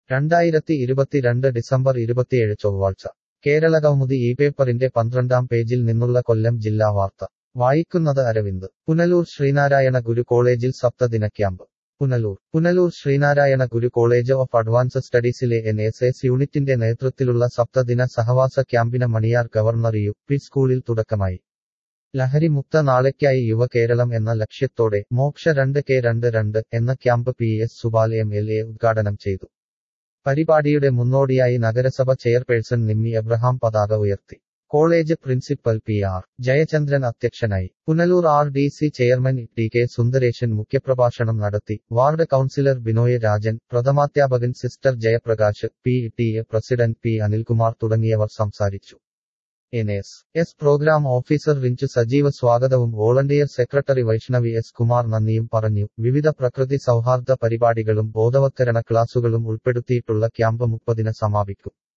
രണ്ടായിരത്തി ഇരുപത്തിരണ്ട് ഡിസംബർ ഇരുപത്തിയേഴ് ചൊവ്വാഴ്ച കേരള കൗമുദി ഈ പേപ്പറിന്റെ പന്ത്രണ്ടാം പേജിൽ നിന്നുള്ള കൊല്ലം ജില്ലാ വാർത്ത വായിക്കുന്നത് അരവിന്ദ് പുനലൂർ ശ്രീനാരായണ ഗുരു കോളേജിൽ സപ്തദിന camp Punalur Punalur Sreenarayana Guru college of advance സ്റ്റഡീസിലെ എൻ എസ് എസ് യൂണിറ്റിന്റെ നേതൃത്വത്തിലുള്ള സപ്തദിന സഹവാസ ക്യാമ്പിന് മണിയാർ ഗവർണർ യു പി സ്കൂളിൽ തുടക്കമായി ലഹരിമുക്ത നാളേക്കായി യുവ കേരളം എന്ന ലക്ഷ്യത്തോടെ മോക്ഷ രണ്ട് കെ രണ്ട് രണ്ട് എന്ന camp P S Subal M L A ഉദ്ഘാടനം ചെയ്തു പരിപാടിയുടെ മുന്നോടിയായി നഗരസഭ ചെയർപേഴ്സൺ നിമ്മി എബ്രഹാം പതാക ഉയർത്തി college principal P R Jayachandran അധ്യക്ഷനായി Punalur R D C chairman T K Sundaresan മുഖ്യപ്രഭാഷണം നടത്തി വാർഡ് കൌൺസിലർ ബിനോയ് രാജൻ പ്രഥമാധ്യാപകൻ sister Jayaprakash P T A president P Anilkumar തുടങ്ങിയവർ സംസാരിച്ചു N S S programme officer Rinchu Sajeeva സ്വാഗതവും volunteer secretary Vaishnavi S Kumar നന്ദിയും പറഞ്ഞു വിവിധ പ്രകൃതി സൗഹാർദ്ദ പരിപാടികളും ബോധവത്കരണ ക്ലാസുകളും ഉൾപ്പെടുത്തിയിട്ടുള്ള ക്യാമ്പ് മുപ്പതിന് സമാപിക്കും